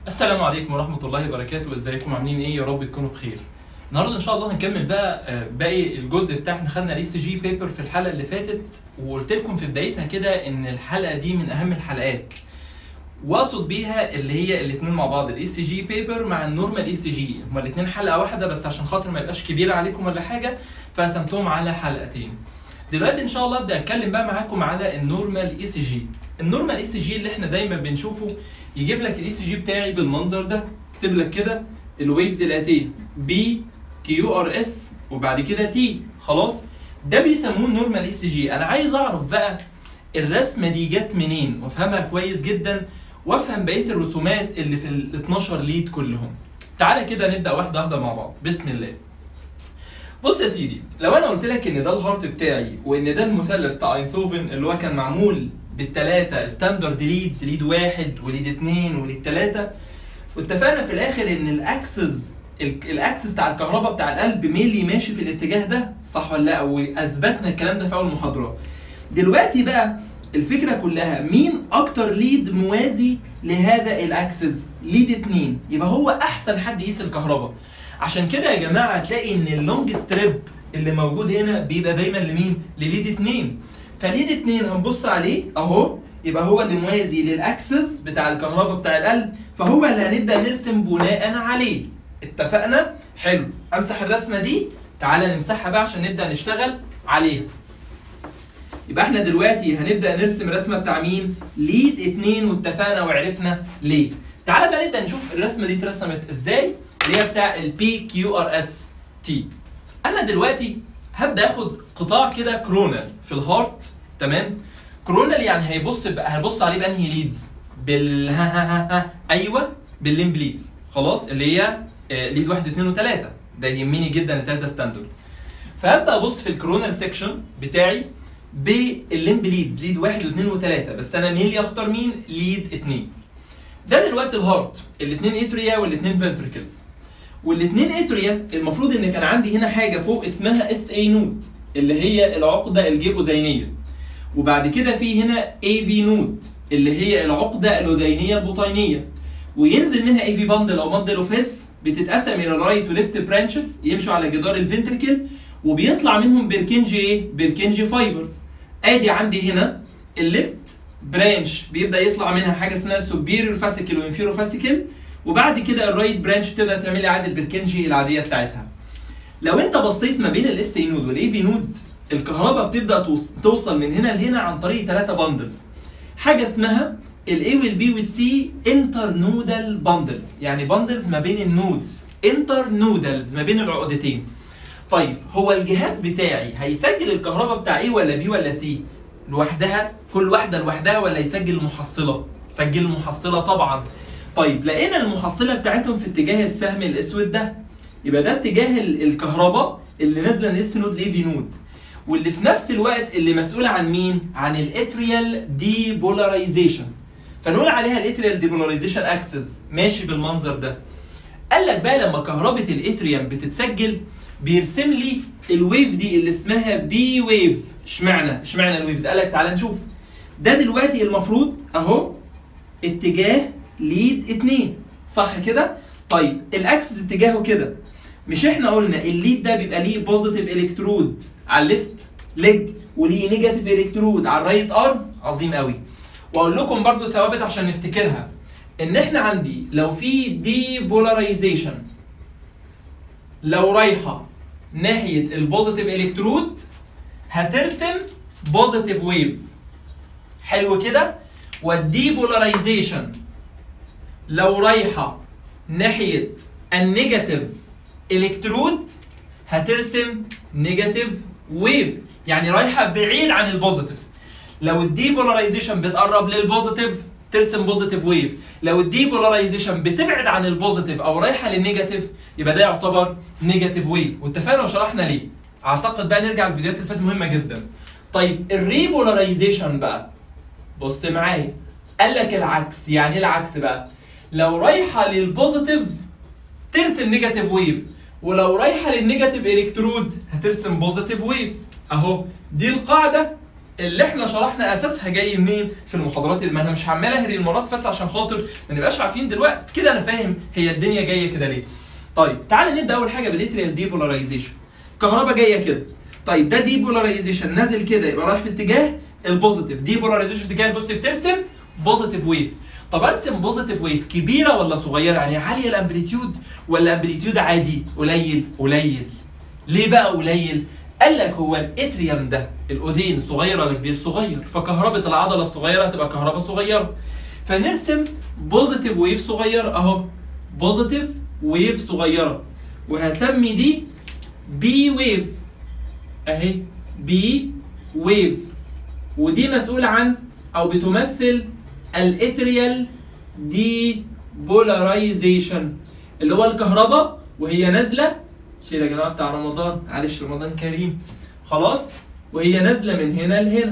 السلام عليكم ورحمة الله وبركاته ازيكم عاملين ايه يا رب تكونوا بخير النهارده ان شاء الله هنكمل بقى آه، باقي الجزء بتاع احنا خدنا الاي سي جي بيبر في الحلقة اللي فاتت وقلت لكم في بدايتها كده ان الحلقة دي من اهم الحلقات واقصد بيها اللي هي الاثنين مع بعض الاي سي جي بيبر مع النورمال اي سي جي هما الاثنين حلقة واحدة بس عشان خاطر ما يبقاش كبير عليكم ولا حاجة فقسمتهم على حلقتين دلوقتي ان شاء الله ابدا اتكلم بقى معاكم على النورمال اي سي جي النورمال اي سي جي اللي احنا دايما بنشوفه يجيب لك الاي سي جي بتاعي بالمنظر ده يكتب لك كده الويفز الاتيه بي كيو ار اس وبعد كده تي خلاص ده بيسموه النورمال اي سي جي انا عايز اعرف بقى الرسمه دي جت منين وافهمها كويس جدا وافهم بقيه الرسومات اللي في ال 12 ليد كلهم تعالى كده نبدا واحده واحده مع بعض بسم الله بص يا سيدي لو انا قلت لك ان ده الهارت بتاعي وان ده المثلث بتاع اينثوفن اللي هو كان معمول بالثلاثه ستاندرد ليدز ليد واحد وليد اثنين وليد ثلاثه واتفقنا في الاخر ان الاكسس ال- الاكسس بتاع الكهرباء بتاع القلب ميلي ماشي في الاتجاه ده صح ولا لا واثبتنا الكلام ده في اول محاضره دلوقتي بقى الفكره كلها مين اكتر ليد موازي لهذا الاكسس ليد اتنين يبقى هو احسن حد يقيس الكهرباء عشان كده يا جماعه هتلاقي ان اللونج ستريب اللي موجود هنا بيبقى دايما لمين لليد اتنين فليد اتنين هنبص عليه اهو يبقى هو اللي موازي للاكسس بتاع الكهرباء بتاع القلب فهو اللي هنبدا نرسم بناء عليه اتفقنا حلو امسح الرسمه دي تعالى نمسحها بقى عشان نبدا نشتغل عليها يبقى احنا دلوقتي هنبدا نرسم رسمه بتاع مين ليد اتنين واتفقنا وعرفنا ليه تعالى بقى نبدا نشوف الرسمه دي اترسمت ازاي اللي هي بتاع البي كيو ار اس تي انا دلوقتي هبدا اخد قطاع كده كرونال في الهارت تمام كرونال يعني هيبص بقى هيبص عليه بانهي ليدز بال ها ها ها ها ايوه بالليمب ليدز خلاص اللي هي آه، ليد واحد اثنين وثلاثه ده يهمني جدا الثلاثه ستاندرد فهبدا ابص في الكرونال سيكشن بتاعي بالليمب ليدز ليد واحد واثنين وثلاثه بس انا مين اللي اختار مين ليد اثنين ده دلوقتي الهارت الاثنين اتريا والاثنين فنتركلز والاثنين اتريا المفروض ان كان عندي هنا حاجه فوق اسمها اس اي نود اللي هي العقده الجيبوزينيه وبعد كده في هنا اي في نود اللي هي العقده الاذينيه البطينيه وينزل منها اي في باندل او باندل اوف هيس بتتقسم الى رايت وليفت برانشز يمشوا على جدار الفنتركل وبيطلع منهم بيركنجي ايه؟ بيركنجي فايبرز ادي عندي هنا الليفت برانش بيبدا يطلع منها حاجه اسمها سوبيريور فاسيكل وانفيريور فاسيكل وبعد كده الرايت برانش تبدا تعمل لي عاده البركنجي العاديه بتاعتها لو انت بصيت ما بين الاس اي نود والاي في نود الكهرباء بتبدا توص- توصل من هنا لهنا عن طريق ثلاثه باندلز حاجه اسمها الاي والبي والسي انتر نودال باندلز يعني باندلز ما بين النودز انتر نودلز ما بين العقدتين طيب هو الجهاز بتاعي هيسجل الكهرباء بتاع ايه ولا بي ولا سي لوحدها كل واحده لوحدها ولا يسجل المحصله يسجل المحصله طبعا طيب لقينا المحصله بتاعتهم في اتجاه السهم الاسود ده يبقى ده اتجاه ال- الكهرباء اللي نازله من اس نود لاي في نود واللي في نفس الوقت اللي مسؤول عن مين عن الاتريال ديبولاريزيشن فنقول عليها الاتريال ديبولاريزيشن اكسس ماشي بالمنظر ده قال لك بقى لما كهربة الاتريوم بتتسجل بيرسم لي الويف دي اللي اسمها بي ويف اشمعنى اشمعنى الويف ده قال لك تعالى نشوف ده دلوقتي المفروض اهو اتجاه ليد اتنين صح كده طيب الاكسس اتجاهه كده مش احنا قلنا الليد ده بيبقى ليه بوزيتيف الكترود على الليفت ليج وليه نيجاتيف الكترود على الرايت ارم عظيم قوي واقول لكم برضو ثوابت عشان نفتكرها ان احنا عندي لو في دي بولاريزيشن لو رايحه ناحيه البوزيتيف الكترود هترسم بوزيتيف ويف حلو كده والدي بولاريزيشن لو رايحه ناحيه النيجاتيف الكترود هترسم نيجاتيف ويف يعني رايحه بعيد عن البوزيتيف لو الديبولاريزيشن بتقرب للبوزيتيف ترسم بوزيتيف ويف لو الديبولاريزيشن بتبعد عن البوزيتيف او رايحه للنيجاتيف يبقى ده يعتبر نيجاتيف ويف واتفقنا وشرحنا ليه اعتقد بقى نرجع الفيديوهات اللي فاتت مهمه جدا طيب الريبولاريزيشن بقى بص معايا قال لك العكس يعني ايه العكس بقى لو رايحه للبوزيتيف ترسم نيجاتيف ويف ولو رايحه للنيجاتيف الكترود هترسم بوزيتيف ويف اهو دي القاعده اللي احنا شرحنا اساسها جاي منين في المحاضرات اللي ما انا مش عمال اهري المرات فاتت عشان خاطر ما نبقاش عارفين دلوقتي كده انا فاهم هي الدنيا جايه كده ليه طيب تعال نبدا اول حاجه بالاتريال ديبولاريزيشن كهرباء جايه كده طيب ده ديبولاريزيشن نازل كده يبقى رايح في اتجاه البوزيتيف ديبولاريزيشن في اتجاه البوزيتيف ترسم بوزيتيف ويف طب ارسم بوزيتيف ويف كبيره ولا صغيره يعني عاليه الامبليتيود ولا امبليتيود عادي قليل قليل ليه بقى قليل قال لك هو الاتريوم ده الاذين صغير ولا كبير صغير فكهربة العضله الصغيره هتبقى كهرباء صغيره فنرسم بوزيتيف ويف صغير اهو بوزيتيف ويف صغيره وهسمي دي بي ويف اهي بي ويف ودي مسؤول عن او بتمثل الاتريال دي بولاريزيشن اللي هو الكهرباء وهي نازله شيل يا جماعه بتاع رمضان معلش رمضان كريم خلاص وهي نازله من هنا لهنا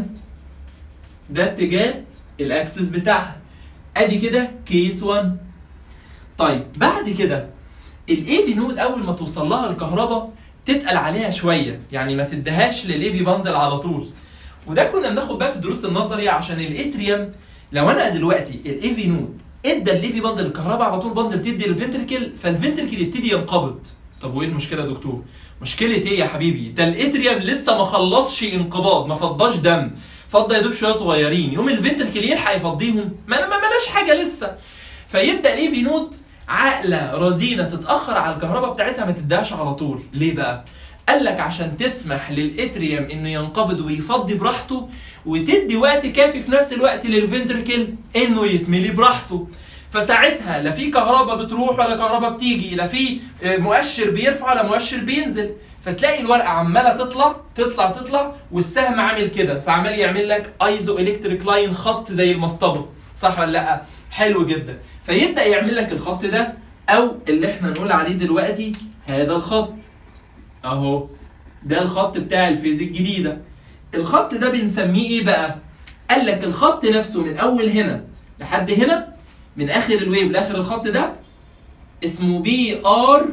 ده اتجاه الاكسس بتاعها ادي كده كيس 1 طيب بعد كده الاي في نود اول ما توصل لها الكهرباء تتقل عليها شويه يعني ما تديهاش للاي في باندل على طول وده كنا بناخد بقى في الدروس النظري عشان الاتريوم لو انا دلوقتي الاي في نود ادى الاي في باندل الكهرباء على طول باندل تدي للفنتركل فالفنتركل يبتدي ينقبض طب وايه المشكله يا دكتور مشكله ايه يا حبيبي ده الاتريوم لسه ما خلصش انقباض ما فضاش دم فضى يا دوب شويه صغيرين يوم الفنتركل يلحق يفضيهم ما ما ملاش حاجه لسه فيبدا الاي في نود عاقله رزينه تتاخر على الكهرباء بتاعتها ما تديهاش على طول ليه بقى قال لك عشان تسمح للاتريوم انه ينقبض ويفضي براحته وتدي وقت كافي في نفس الوقت للفنتركل انه يتملي براحته فساعتها لا في كهرباء بتروح ولا كهرباء بتيجي لا في مؤشر بيرفع ولا مؤشر بينزل فتلاقي الورقه عماله تطلع تطلع تطلع والسهم عامل كده فعمال يعمل لك ايزو الكتريك لاين خط زي المسطره صح ولا لا حلو جدا فيبدا يعمل لك الخط ده او اللي احنا نقول عليه دلوقتي هذا الخط اهو ده الخط بتاع الفيز الجديده الخط ده بنسميه ايه بقى قال لك الخط نفسه من اول هنا لحد هنا من اخر الويف لاخر الخط ده اسمه بي ار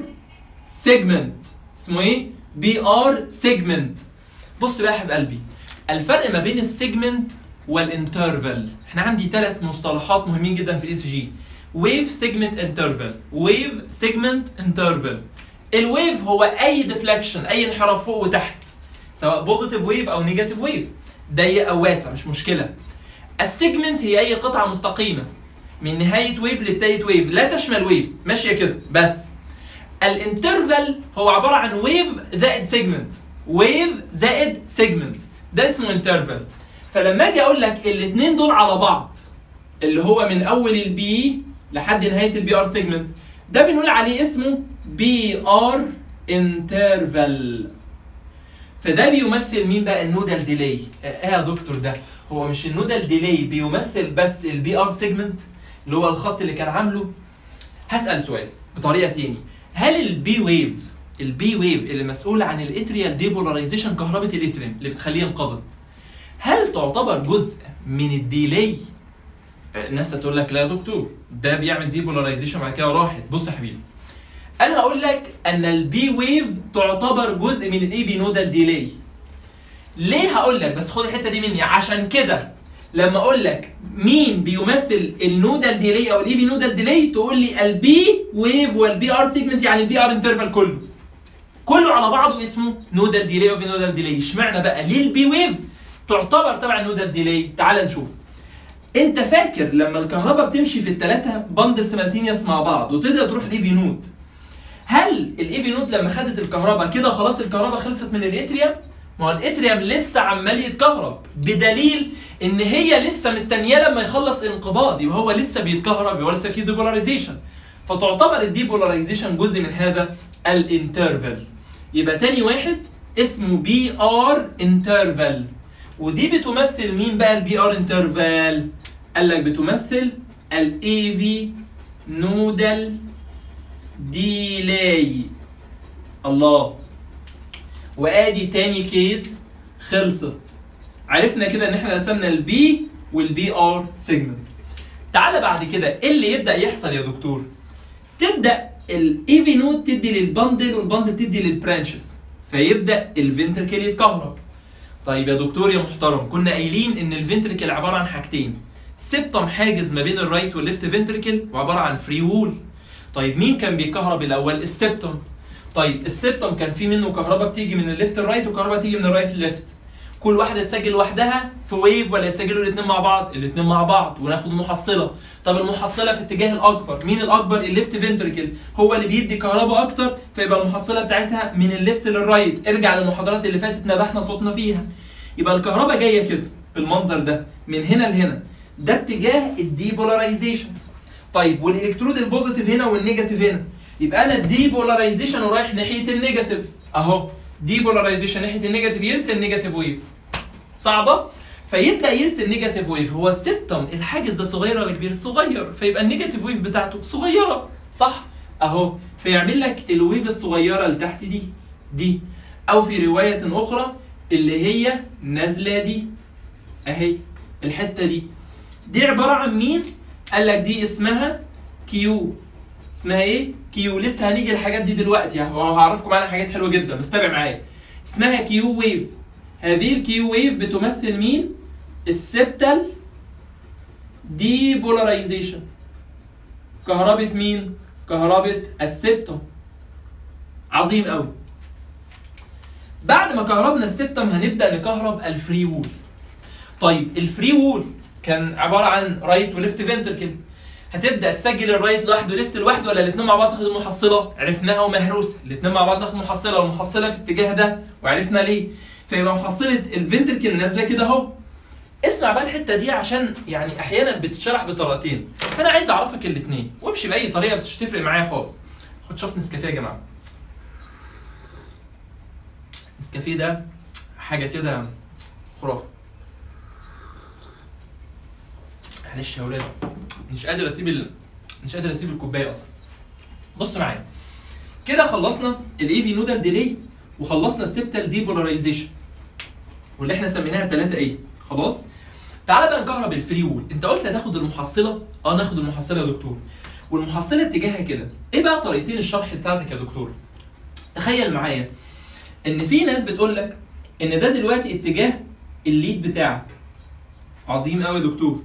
سيجمنت اسمه ايه بي ار سيجمنت بص بقى يا حبيب قلبي الفرق ما بين السيجمنت والانترفال احنا عندي ثلاث مصطلحات مهمين جدا في الاي سي جي ويف سيجمنت انترفال ويف سيجمنت انترفال الويف هو اي ديفليكشن اي انحراف فوق وتحت سواء بوزيتيف ويف او نيجاتيف ويف ضيق او واسع مش مشكله السيجمنت هي اي قطعه مستقيمه من نهايه ويف لبدايه ويف لا تشمل ويفز ماشيه كده بس الانترفال هو عباره عن ويف زائد سيجمنت ويف زائد سيجمنت ده اسمه انترفال فلما اجي اقول لك الاثنين دول على بعض اللي هو من اول البي لحد نهايه البي ار سيجمنت ده بنقول عليه اسمه بي ار انترفال فده بيمثل مين بقى النودال ديلي ايه يا دكتور ده هو مش النودال ديلي بيمثل بس البي ار سيجمنت اللي هو الخط اللي كان عامله هسال سؤال بطريقه تاني هل البي ويف البي ويف اللي مسؤول عن الاتريال ديبولاريزيشن كهرباء الاتريم اللي بتخليه ينقبض هل تعتبر جزء من الديلي الناس هتقول لك لا يا دكتور ده بيعمل ديبولاريزيشن بعد كده راحت بص يا حبيبي انا هقول لك ان البي ويف تعتبر جزء من الاي بي نودال ديلي ليه هقول لك بس خد الحته دي مني عشان كده لما اقول لك مين بيمثل النودال ديلي او الاي بي نودال ديلي تقول لي البي ويف والبي ار سيجمنت يعني البي ار انترفال كله كله على بعضه اسمه نودال ديلي او في نودال ديلي اشمعنى بقى ليه البي ويف تعتبر تبع النودال ديلي تعال نشوف انت فاكر لما الكهرباء بتمشي في الثلاثه باندل سيمالتينيوس مع بعض وتقدر تروح الاي في نود هل الاي في نود لما خدت الكهرباء كده خلاص الكهرباء خلصت من الاتريوم ما هو الاتريوم لسه عمال يتكهرب بدليل ان هي لسه مستنياه لما يخلص انقباض يبقى هو لسه بيتكهرب يبقى لسه في ديبولاريزيشن فتعتبر الديبولاريزيشن جزء من هذا الانترفال يبقى تاني واحد اسمه بي ار انترفال ودي بتمثل مين بقى البي ار انترفال قال لك بتمثل الاي في نودال ديلاي الله وادي تاني كيس خلصت عرفنا كده ان احنا رسمنا البي والبي ار سيجمنت تعالى بعد كده ايه اللي يبدا يحصل يا دكتور تبدا الاي في نود تدي للبندل والبندل تدي للبرانشز فيبدا الفنتركل يتكهرب طيب يا دكتور يا محترم كنا قايلين ان الفنتركل عباره عن حاجتين سبتم حاجز ما بين الرايت والليفت فنتركل وعباره عن فري وول طيب مين كان بيكهرب الاول السبتم طيب السبتم كان في منه كهرباء بتيجي من الليفت للرايت وكهرباء تيجي من الرايت للليفت كل واحده تسجل لوحدها في ويف ولا يتسجلوا الاثنين مع بعض الاثنين مع بعض وناخد المحصله طب المحصله في اتجاه الاكبر مين الاكبر الليفت فنتركل هو اللي بيدي كهرباء اكتر فيبقى المحصله بتاعتها من الليفت للرايت ارجع للمحاضرات اللي فاتت نبحنا صوتنا فيها يبقى الكهرباء جايه كده بالمنظر ده من هنا لهنا ده اتجاه الديبولاريزيشن طيب والالكترود البوزيتيف هنا والنيجاتيف هنا يبقى انا الديبولاريزيشن ورايح ناحيه النيجاتيف اهو ديبولاريزيشن ناحيه النيجاتيف يرسل نيجاتيف ويف صعبه فيبدا يرسل نيجاتيف ويف هو السبتم الحاجز ده صغير ولا كبير صغير فيبقى النيجاتيف ويف بتاعته صغيره صح اهو فيعمل لك الويف الصغيره اللي تحت دي دي او في روايه اخرى اللي هي نازله دي اهي الحته دي دي عباره عن مين قال لك دي اسمها كيو اسمها ايه كيو لسه هنيجي الحاجات دي دلوقتي وهعرفكم عنها حاجات حلوه جدا بس تابع معايا اسمها كيو ويف هذه الكيو ويف بتمثل مين السبتال ديبولاريزيشن كهربة مين كهربة السبتم عظيم قوي بعد ما كهربنا السبتم هنبدا نكهرب الفري وول طيب الفري وول كان عباره عن رايت وليفت فنتركل هتبدا تسجل الرايت لوحده وليفت لوحده ولا الاثنين مع بعض تاخد المحصله عرفناها ومهروسه الاثنين مع بعض ناخد محصله والمحصله في الاتجاه ده وعرفنا ليه فيبقى محصله الفنتركل نازله كده اهو اسمع بقى الحته دي عشان يعني احيانا بتتشرح بطريقتين فانا عايز اعرفك الاثنين وامشي باي طريقه بس مش هتفرق معايا خالص خد شوف نسكافيه يا جماعه نسكافيه ده حاجه كده خرافه معلش يا ولاد مش قادر اسيب ال... مش قادر اسيب الكوبايه اصلا بص معايا كده خلصنا الاي في نودال ديلي وخلصنا السبتال ديبولاريزيشن واللي احنا سميناها 3 ايه خلاص تعالى بقى نكهرب الفري وول انت قلت هتاخد المحصله اه ناخد المحصله يا دكتور والمحصله اتجاهها كده ايه بقى طريقتين الشرح بتاعتك يا دكتور تخيل معايا ان في ناس بتقول لك ان ده دلوقتي اتجاه الليد بتاعك عظيم قوي يا دكتور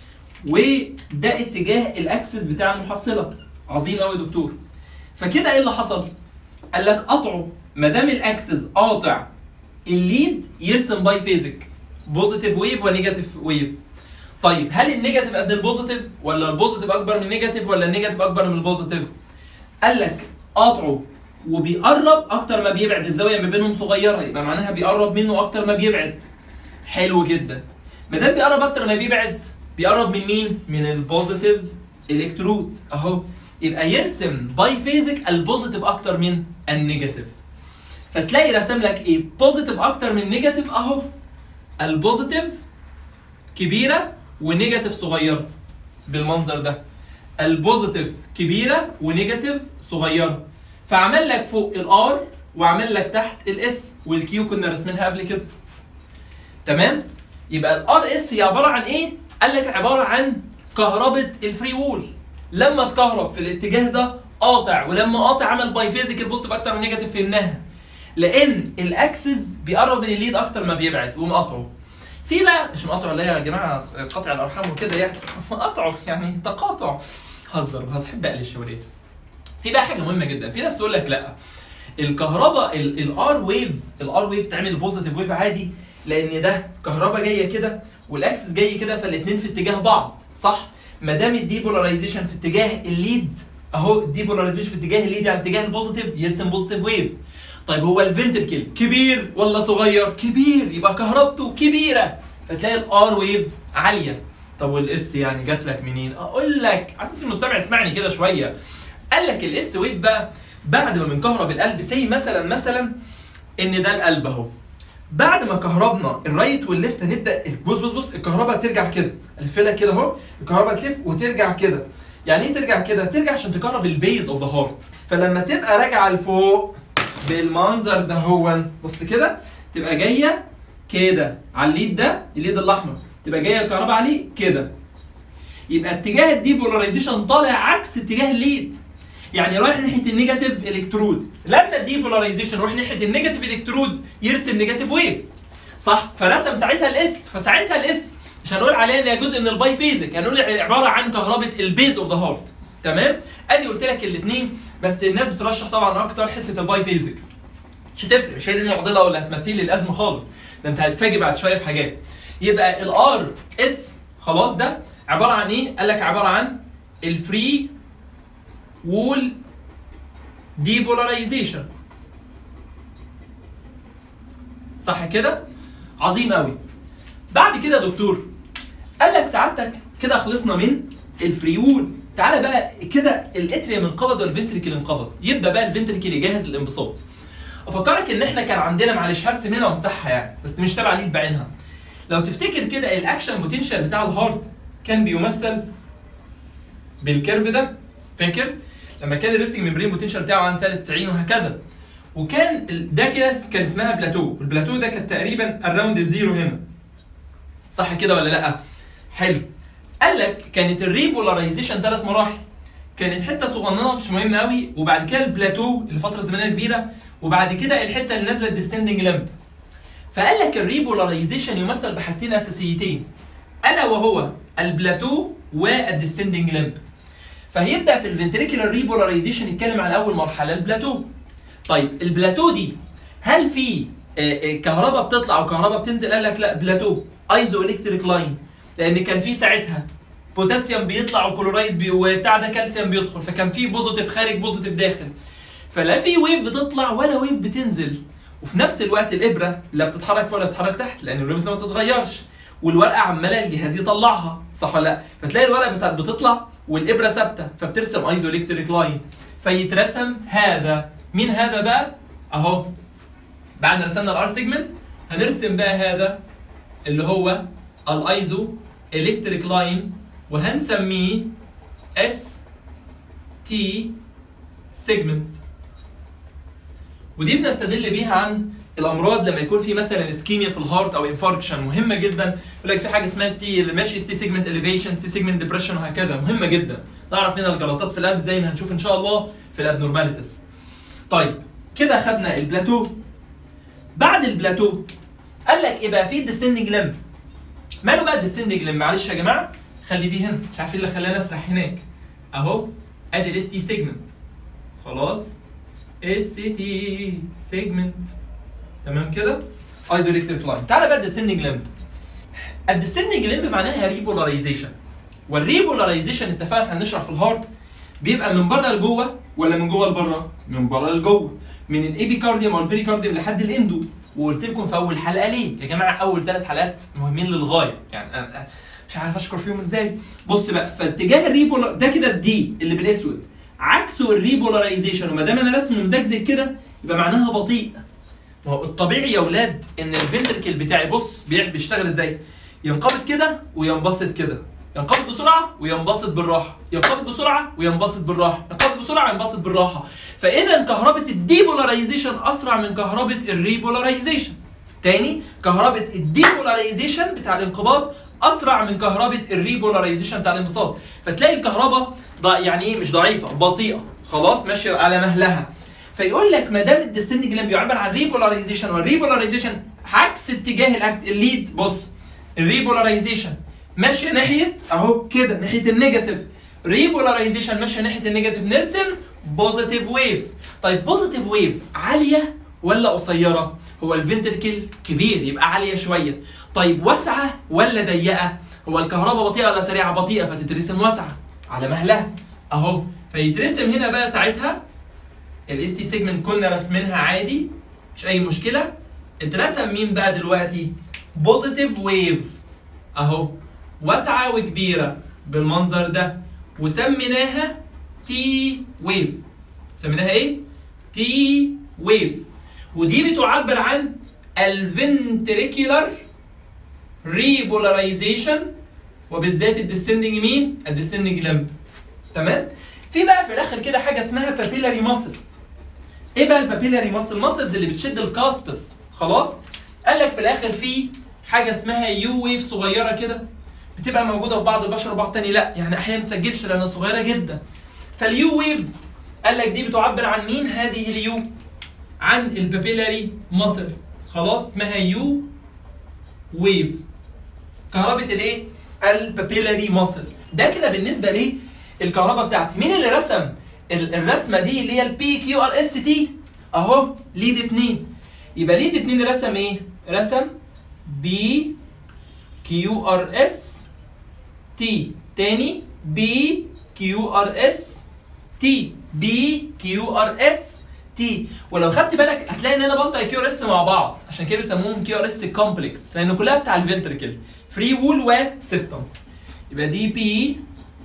وده اتجاه الاكسس بتاع المحصله عظيم قوي يا دكتور فكده ايه اللي حصل قال لك قطعه ما دام الاكسس قاطع الليد يرسم باي فيزيك بوزيتيف ويف ونيجاتيف ويف طيب هل النيجاتيف قد البوزيتيف ولا البوزيتيف اكبر من النيجاتيف ولا النيجاتيف اكبر من البوزيتيف قال لك قاطعه وبيقرب اكتر ما بيبعد الزاويه ما بينهم صغيره يبقى معناها بيقرب منه اكتر ما بيبعد حلو جدا ما دام بيقرب اكتر ما بيبعد بيقرب من مين من البوزيتيف الكترود اهو يبقى يرسم باي فيزيك البوزيتيف اكتر من النيجاتيف فتلاقي رسم لك ايه بوزيتيف اكتر من نيجاتيف اهو البوزيتيف كبيره ونيجاتيف صغيره بالمنظر ده البوزيتيف كبيره ونيجاتيف صغيره فعمل لك فوق الار وعمل لك تحت الاس والكيو كنا راسمينها قبل كده تمام يبقى الار اس هي عباره عن ايه قال لك عباره عن كهربة الفري وول لما تكهرب في الاتجاه ده قاطع ولما قاطع عمل باي فيزيك البوزيتيف اكتر من نيجاتيف فهمناها لان الاكسس بيقرب من الليد اكتر ما بيبعد ومقاطعه في بقى مش مقاطعه اللي هي يا جماعه قطع الارحام وكده يعني مقاطعه يعني تقاطع هزر بحب اقلش يا ولاد في بقى حاجه مهمه جدا في ناس تقول لك لا الكهرباء الار ويف الار ويف تعمل بوزيتيف ويف عادي لان ده كهرباء جايه كده والاكسس جاي كده فالاثنين في اتجاه بعض صح ما دام الديبولاريزيشن في اتجاه الليد اهو الديبولاريزيشن في اتجاه الليد يعني اتجاه البوزيتيف يرسم بوزيتيف ويف طيب هو الفنتركل كبير ولا صغير كبير يبقى كهربته كبيره فتلاقي الار ويف عاليه طب والاس يعني جات لك منين اقول لك على اساس المستمع يسمعني كده شويه قال لك الاس ويف بقى بعد ما بنكهرب القلب سي مثلا مثلا ان ده القلب اهو بعد ما كهربنا الرايت والليفت هنبدا بص بص بص الكهرباء ترجع كده الفيله كده اهو الكهرباء تلف وترجع كده يعني ايه ترجع كده ترجع عشان تكهرب البيز اوف ذا هارت فلما تبقى راجعه لفوق بالمنظر ده هو بص كده تبقى جايه كده على الليد ده الليد الاحمر تبقى جايه الكهرباء عليه كده يبقى اتجاه الديبولاريزيشن طالع عكس اتجاه الليد يعني رايح ناحيه النيجاتيف الكترود لما الديبولاريزيشن يروح ناحيه النيجاتيف الكترود يرسم نيجاتيف ويف صح فرسم ساعتها الاس فساعتها الاس مش هنقول عليها ان هي جزء من الباي فيزيك هنقول عباره عن كهرباء البيز اوف ذا هارت تمام ادي قلت لك الاثنين بس الناس بترشح طبعا اكتر حته الباي فيزيك مش هتفرق مش هي دي المعضله ولا هتمثل لي الازمه خالص ده انت هتفاجئ بعد شويه بحاجات يبقى الار اس خلاص ده عباره عن ايه قال لك عباره عن الفري وول ديبولاريزيشن صح كده عظيم قوي بعد كده يا دكتور قال لك سعادتك كده خلصنا من الفري وول تعالى بقى كده الاتريوم انقبض والفنتريكل انقبض يبدا بقى الفنتريكل يجهز الانبساط افكرك ان احنا كان عندنا معلش هرسم هنا وامسحها يعني بس مش تبع ليد بعينها لو تفتكر كده الاكشن بوتنشال بتاع الهارت كان بيمثل بالكيرف ده فاكر لما كان الريستنج ميمبرين بوتنشال بتاعه عن سالب 90 وهكذا وكان ال- ده كده كان اسمها بلاتو البلاتو ده كانت تقريبا اراوند الزيرو هنا صح كده ولا لا حلو قال لك كانت الريبولاريزيشن ثلاث مراحل كانت حته صغننه مش مهمه قوي وبعد كده البلاتو لفتره زمنيه كبيره وبعد كده الحته اللي نازله الديسندنج لمب فقال لك الريبولاريزيشن يمثل بحاجتين اساسيتين الا وهو البلاتو والديسندنج لمب فهيبدا في الفنتريكولار ريبولاريزيشن يتكلم عن اول مرحله البلاتو طيب البلاتو دي هل في آه، آه، كهرباء بتطلع وكهرباء بتنزل قال لك لا بلاتو ايزو الكتريك لاين لان كان في ساعتها بوتاسيوم بيطلع وكلورايد بي وبتاع ده كالسيوم بيدخل فكان في بوزيتيف خارج بوزيتيف داخل فلا في ويف بتطلع ولا ويف بتنزل وفي نفس الوقت الابره لا بتتحرك فوق ولا بتتحرك تحت لان الويفز ما بتتغيرش والورقه عماله الجهاز يطلعها صح ولا لا فتلاقي الورقه بتاعت بتطلع والابره ثابته فبترسم ايزو الكتريك لاين فيترسم هذا مين هذا بقى اهو بعد ما رسمنا الار سيجمنت هنرسم بقى هذا اللي هو الايزو الكتريك لاين وهنسميه اس تي سيجمنت ودي بنستدل بيها عن الامراض لما يكون في مثلا اسكيميا في الهارت او انفاركشن مهمه جدا يقول لك في حاجه اسمها ستي ماشي ستي سيجمنت اليفيشن ستي سيجمنت ديبريشن وهكذا مهمه جدا تعرف هنا الجلطات في القلب زي ما هنشوف ان شاء الله في الابنورماليتيز طيب كده خدنا البلاتو بعد البلاتو قال لك ايه بقى في الديسندنج لم ماله بقى الديسندنج لم معلش يا جماعه خلي دي هنا مش عارف ايه اللي خلاني اسرح هناك اهو ادي الاس تي سيجمنت خلاص اس تي سيجمنت تمام كده ايزو الكتريك لاين تعالى بقى الديسندنج لمب الديسندنج لمب معناها ريبولاريزيشن والريبولاريزيشن اتفقنا هنشرح في الهارت بيبقى من بره لجوه ولا من جوه لبره؟ من بره لجوه من الابيكارديوم او البريكارديوم لحد الاندو وقلت لكم في اول حلقه ليه؟ يا جماعه اول ثلاث حلقات مهمين للغايه يعني انا مش عارف اشكر فيهم ازاي بص بقى فاتجاه الريبولار ده كده الدي اللي بالاسود عكسه الريبولاريزيشن وما دام انا رسمه مزجزج كده يبقى معناها بطيء ما هو الطبيعي يا اولاد ان الفنتركل بتاعي بص بيع- بيشتغل ازاي؟ ينقبض كده وينبسط كده ينقبض بسرعه وينبسط بالراحه ينقبض بسرعه وينبسط بالراحه ينقبض بسرعه وينبسط بالراحه فاذا كهرباء الديبولاريزيشن اسرع من كهرباء الريبولاريزيشن تاني كهرباء الديبولاريزيشن بتاع الانقباض اسرع من كهرباء الريبولاريزيشن بتاع الانبساط فتلاقي الكهرباء ضع يعني ايه مش ضعيفه بطيئه خلاص ماشيه على مهلها فيقول لك ما دام الديسندنج لم بيعبر عن ريبولاريزيشن والريبولاريزيشن عكس اتجاه الاكت الليد بص الريبولاريزيشن ماشيه ناحيه اهو كده ناحيه النيجاتيف ريبولاريزيشن ماشيه ناحيه النيجاتيف نرسم بوزيتيف ويف طيب بوزيتيف ويف عاليه ولا قصيره هو الفنتركل كبير يبقى عاليه شويه طيب واسعه ولا ضيقه هو الكهرباء بطيئه ولا سريعه بطيئه فتترسم واسعه على مهلها اهو فيترسم هنا بقى ساعتها الاس تي سيجمنت كنا راسمينها عادي مش اي مشكله اترسم مين بقى دلوقتي بوزيتيف ويف اهو واسعه وكبيره بالمنظر ده وسميناها تي ويف سميناها ايه تي ويف ودي بتعبر عن الفنتريكولار ريبولاريزيشن وبالذات الديسندنج مين الديسندنج لمب تمام في بقى في الاخر كده حاجه اسمها بابيلاري ماسل ايه بقى البابيلاري ماسل ماسلز اللي بتشد الكاسبس خلاص قال لك في الاخر في حاجه اسمها يو ويف صغيره كده بتبقى موجوده في بعض البشر وبعض تاني لا يعني احيانا ما تسجلش لانها صغيره جدا فاليو ويف قال لك دي بتعبر عن مين هذه اليو عن البابيلاري ماسل خلاص اسمها يو ويف كهرباء الايه البابيلاري ماسل ده كده بالنسبه لي الكهرباء بتاعتي مين اللي رسم ال- الرسمه دي اللي هي البي كيو ار اس تي اهو ليد 2 يبقى ليد 2 رسم ايه رسم بي كيو ار اس تي تاني بي كيو ار اس تي بي كيو ار اس تي ولو خدت بالك هتلاقي ان انا بنطق كيو ار اس مع بعض عشان كده بيسموهم كيو ار اس كومبلكس لان كلها بتاع الفنتركل فري وول وسبتم يبقى دي بي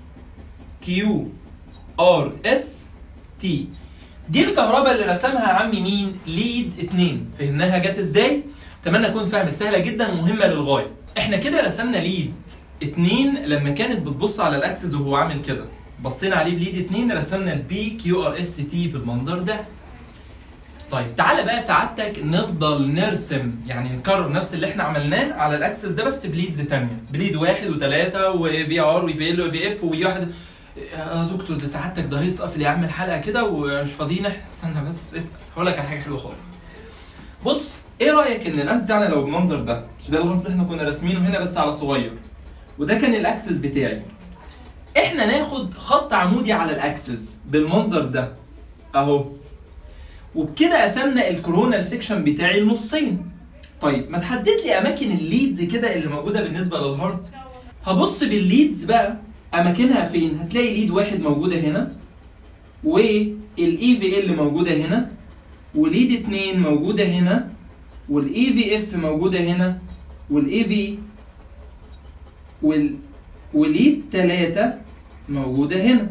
كيو ار اس تي دي الكهرباء اللي رسمها عمي مين ليد 2 فهمناها جت ازاي اتمنى اكون فهمت سهله جدا ومهمه للغايه احنا كده رسمنا ليد 2 لما كانت بتبص على الاكسس وهو عامل كده بصينا عليه بليد 2 رسمنا البي كيو ار اس تي بالمنظر ده طيب تعالى بقى سعادتك نفضل نرسم يعني نكرر نفس اللي احنا عملناه على الاكسس ده بس بليدز تانية بليد واحد وثلاثة وفي ار وفي ال وفي اف وي واحد يا دكتور ده سعادتك ده هيسقف اللي يعمل حلقة كده ومش فاضيين احنا استنى بس ات- هقول لك على حاجة حلوة خالص بص ايه رأيك ان الامب بتاعنا لو بالمنظر ده مش ده الغرض اللي احنا كنا راسمينه هنا بس على صغير وده كان الاكسس بتاعي احنا ناخد خط عمودي على الاكسس بالمنظر ده اهو وبكده قسمنا الكورونال سيكشن بتاعي لنصين طيب ما تحدد لي اماكن الليدز كده اللي موجوده بالنسبه للهارت هبص بالليدز بقى اماكنها فين هتلاقي ليد واحد موجوده هنا والاي في ال موجوده هنا وليد اتنين موجوده هنا والاي في اف موجوده هنا والاي في وال وليد تلاتة موجوده هنا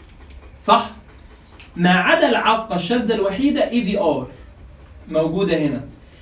صح ما عدا العقة الشاذة الوحيدة اي في ار موجودة هنا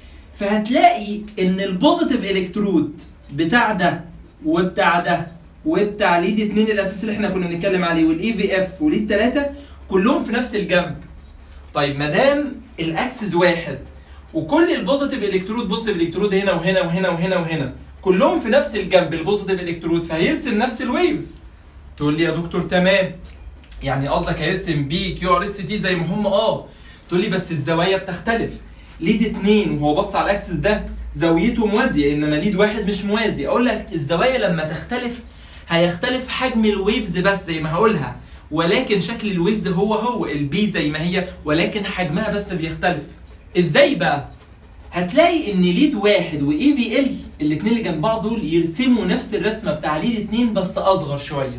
فهتلاقي ان البوزيتيف الكترود بتاع ده وبتاع ده وبتاع ليد اتنين الاساس اللي احنا كنا بنتكلم عليه والاي في اف وليد تلاتة كلهم في نفس الجنب طيب ما دام الاكسس واحد وكل البوزيتيف الكترود بوزيتيف الكترود هنا وهنا وهنا وهنا وهنا كلهم في نفس الجنب البوزيتيف الكترود فهيرسم نفس الويفز تقول لي يا دكتور تمام يعني قصدك هيرسم بي كيو ار اس تي زي ما هم اه تقول لي بس الزوايا بتختلف ليد اتنين وهو بص على الاكسس ده زاويته موازيه انما ليد واحد مش موازي اقول لك الزوايا لما تختلف هيختلف حجم الويفز بس زي ما هقولها ولكن شكل الويفز هو هو البي زي ما هي ولكن حجمها بس بيختلف ازاي بقى هتلاقي ان ليد واحد واي في ال الاثنين اللي جنب بعض دول يرسموا نفس الرسمه بتاع ليد اتنين بس اصغر شويه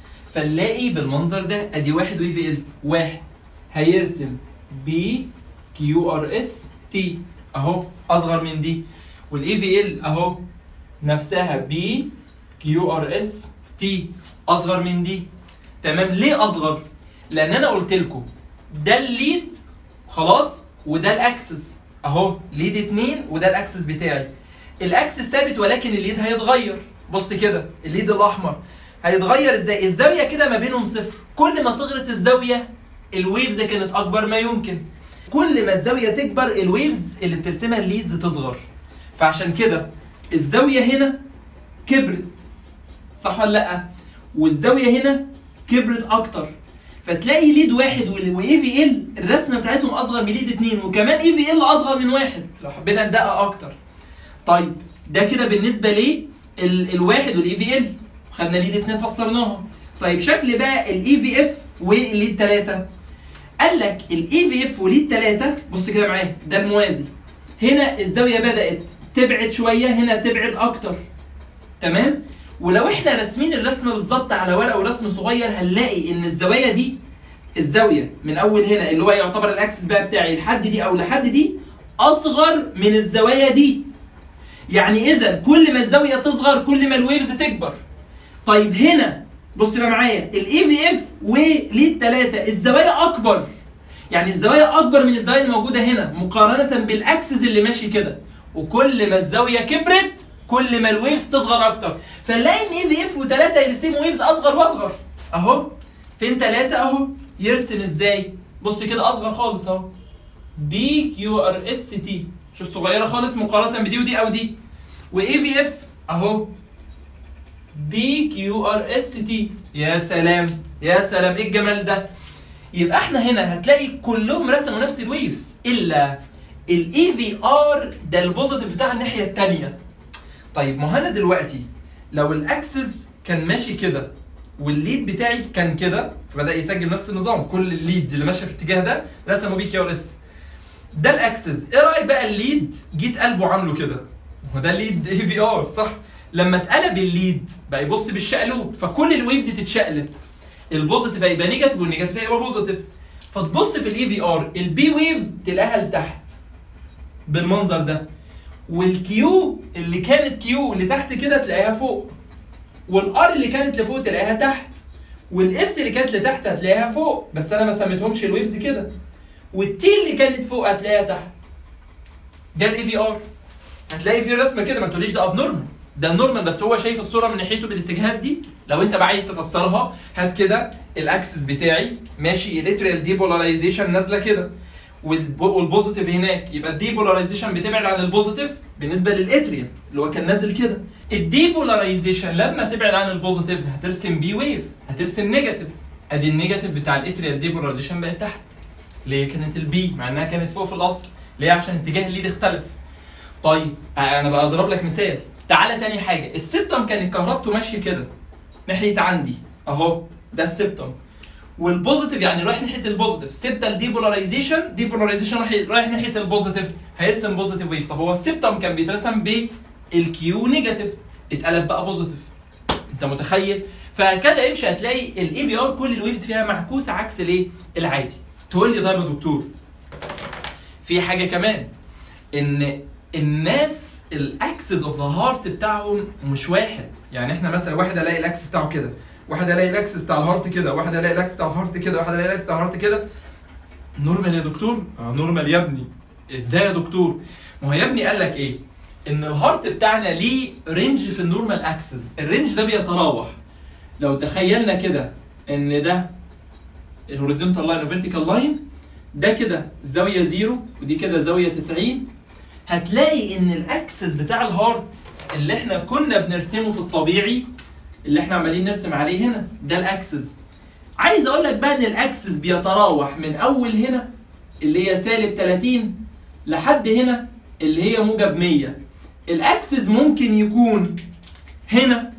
فنلاقي بالمنظر ده ادي واحد واي في ال واحد هيرسم بي كيو ار اس تي اهو اصغر من دي والاي في ال اهو نفسها بي كيو ار اس تي اصغر من دي تمام ليه اصغر لان انا قلت لكم ده الليد خلاص وده الاكسس اهو ليد اتنين وده الاكسس بتاعي الاكسس ثابت ولكن الليد هيتغير بص كده الليد الاحمر هيتغير ازاي الزاويه كده ما بينهم صفر كل ما صغرت الزاويه الويفز كانت اكبر ما يمكن كل ما الزاويه تكبر الويفز اللي بترسمها الليدز تصغر فعشان كده الزاويه هنا كبرت صح ولا لا والزاويه هنا كبرت اكتر فتلاقي ليد واحد واي في ال الرسمه بتاعتهم اصغر من ليد اتنين وكمان اي في ال اصغر من واحد لو حبينا ندقق اكتر طيب ده كده بالنسبه ليه ال- الواحد والاي في ال خدنا ليد اتنين فسرناها طيب شكل بقى الاي في اف والليد تلاته قال لك الاي في اف وليد تلاته بص كده معايا ده الموازي هنا الزاويه بدات تبعد شويه هنا تبعد اكتر تمام ولو احنا راسمين الرسمه بالظبط على ورقه ورسم صغير هنلاقي ان الزوايا دي الزاويه من اول هنا اللي هو يعتبر الاكسس بقى بتاعي لحد دي او لحد دي اصغر من الزوايا دي يعني اذا كل ما الزاويه تصغر كل ما الويفز تكبر طيب هنا بص بقى معايا الاي في اف وليد 3 الزوايا اكبر يعني الزوايا اكبر من الزوايا الموجوده هنا مقارنه بالاكسس اللي ماشي كده وكل ما الزاويه كبرت كل ما الويفز تصغر اكتر فنلاقي ان اي في اف و3 يرسموا ويفز اصغر واصغر اهو فين 3 اهو يرسم ازاي بص كده اصغر خالص اهو بي كيو ار اس تي شوف صغيره خالص مقارنه بدي ودي او دي واي في اف اهو بي كيو ار اس تي يا سلام يا سلام ايه الجمال ده يبقى احنا هنا هتلاقي كلهم رسموا نفس الويفز الا الاي في ار ده البوزيتيف بتاع الناحيه الثانيه طيب ما هو انا دلوقتي لو الاكسس كان ماشي كده والليد بتاعي كان كده فبدا يسجل نفس النظام كل الليدز اللي ماشيه في الاتجاه ده رسموا بيه كيو ار اس ده الاكسس ايه رايك بقى الليد جيت قلبه عامله كده هو ده الليد اي في ار صح لما اتقلب الليد بقى يبص بالشقلوب فكل الويفز تتشقلب البوزيتيف هيبقى نيجاتيف والنيجاتيف هيبقى بوزيتيف فتبص في الاي في ار البي ويف تلاقيها لتحت بالمنظر ده والكيو اللي كانت كيو اللي تحت كده تلاقيها فوق والار اللي كانت لفوق تلاقيها تحت والاس اللي كانت لتحت هتلاقيها فوق بس انا ما سميتهمش الويفز كده والتي اللي كانت فوق هتلاقيها تحت ده الاي في ار هتلاقي في رسمه كده ما تقوليش ده ابنورمال ده النورمال بس هو شايف الصوره من ناحيته بالاتجاهات دي لو انت بقى عايز تفسرها هات كده الاكسس بتاعي ماشي الاتريال ديبولاريزيشن نازله كده والب- والبوزيتيف هناك يبقى الديبولاريزيشن بتبعد عن البوزيتيف بالنسبه للاتريال اللي هو كان نازل كده الديبولاريزيشن لما تبعد عن البوزيتيف هترسم بي ويف هترسم نيجاتيف ادي النيجاتيف بتاع الاتريال ديبولاريزيشن بقت تحت اللي هي كانت البي مع انها كانت فوق في الاصل ليه عشان اتجاه الليد اختلف طيب انا بقى اضرب لك مثال تعالى تاني حاجه السبتم كانت كهربته ماشيه كده ناحيه عندي اهو ده السبتم والبوزيتيف يعني رايح ناحيه البوزيتيف سبتال ديبولاريزيشن ديبولاريزيشن رايح رايح ناحيه البوزيتيف هيرسم بوزيتيف ويف طب هو السبتم كان بيترسم بالكيو نيجاتيف اتقلب بقى بوزيتيف انت متخيل فهكذا امشي هتلاقي الاي في ار كل الويفز فيها معكوسه عكس الايه العادي تقول لي طيب يا دكتور في حاجه كمان ان الناس الاكسس اوف ذا هارت بتاعهم مش واحد يعني احنا مثلا واحد الاقي الاكسس بتاعه كده واحد الاقي الاكسس بتاع الهارت كده واحد الاقي الاكسس بتاع الهارت كده واحد الاقي الاكسس بتاع الهارت كده نورمال يا دكتور اه نورمال يا ابني ازاي يا دكتور ما هو يا ابني قال لك ايه ان الهارت بتاعنا ليه رينج في النورمال اكسس الرينج ده بيتراوح لو تخيلنا كده ان ده الهوريزونتال لاين وفيرتيكال لاين ده كده زاويه زيرو ودي كده زاويه 90 هتلاقي ان الاكسس بتاع الهارت اللي احنا كنا بنرسمه في الطبيعي اللي احنا عمالين نرسم عليه هنا ده الاكسس عايز اقول لك بقى ان الاكسس بيتراوح من اول هنا اللي هي سالب 30 لحد هنا اللي هي موجب 100 الاكسس ممكن يكون هنا